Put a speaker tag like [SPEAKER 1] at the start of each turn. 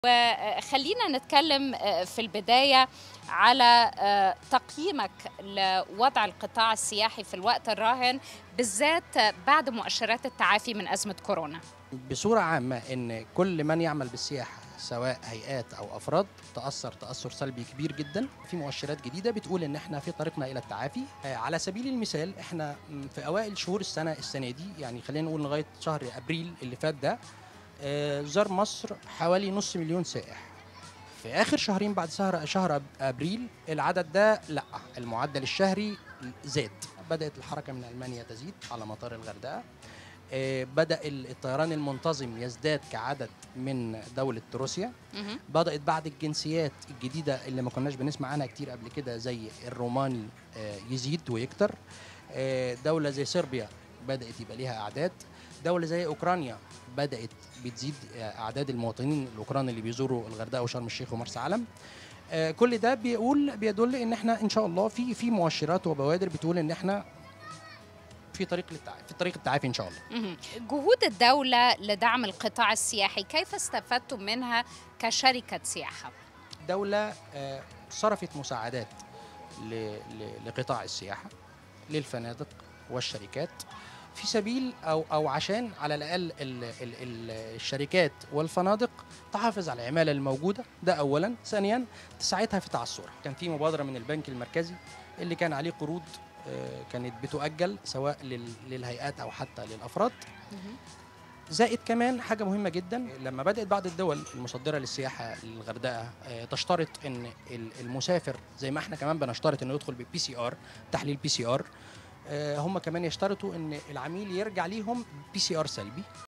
[SPEAKER 1] وخلينا نتكلم في البداية على تقييمك لوضع القطاع السياحي في الوقت الراهن بالذات بعد مؤشرات التعافي من أزمة كورونا
[SPEAKER 2] بصورة عامة إن كل من يعمل بالسياحة سواء هيئات أو أفراد تأثر تأثر سلبي كبير جدا في مؤشرات جديدة بتقول إن إحنا في طريقنا إلى التعافي على سبيل المثال إحنا في أوائل شهور السنة السنة دي يعني خلينا نقول لغاية شهر أبريل اللي فات ده زار مصر حوالي نص مليون سائح في اخر شهرين بعد شهر شهر ابريل العدد ده لا المعدل الشهري زاد بدات الحركه من المانيا تزيد على مطار الغردقه بدا الطيران المنتظم يزداد كعدد من دوله روسيا بدات بعض الجنسيات الجديده اللي ما كناش بنسمع عنها كتير قبل كده زي الروماني يزيد ويكتر دوله زي صربيا بدات يبقى ليها اعداد دوله زي اوكرانيا بدات بتزيد اعداد المواطنين الاوكران اللي بيزوروا الغردقه وشرم الشيخ ومرسى علم كل ده بيقول بيدل ان احنا ان شاء الله في في مؤشرات وبوادر بتقول ان احنا في طريق للتعافي في طريق التعافي ان شاء الله
[SPEAKER 1] جهود الدوله لدعم القطاع السياحي كيف استفدتم منها كشركه سياحه
[SPEAKER 2] الدوله صرفت مساعدات لقطاع السياحه للفنادق والشركات في سبيل او او عشان على الاقل ال ال ال الشركات والفنادق تحافظ على العماله الموجوده ده اولا ثانيا تساعدها في تعثرها كان في مبادره من البنك المركزي اللي كان عليه قروض كانت بتؤجل سواء للهيئات او حتى للافراد زائد كمان حاجه مهمه جدا لما بدات بعض الدول المصدره للسياحه للغردقه تشترط ان المسافر زي ما احنا كمان بنشترط انه يدخل بالبي سي ار تحليل بي سي ار هم كمان يشترطوا ان العميل يرجع ليهم بي سي ار سلبي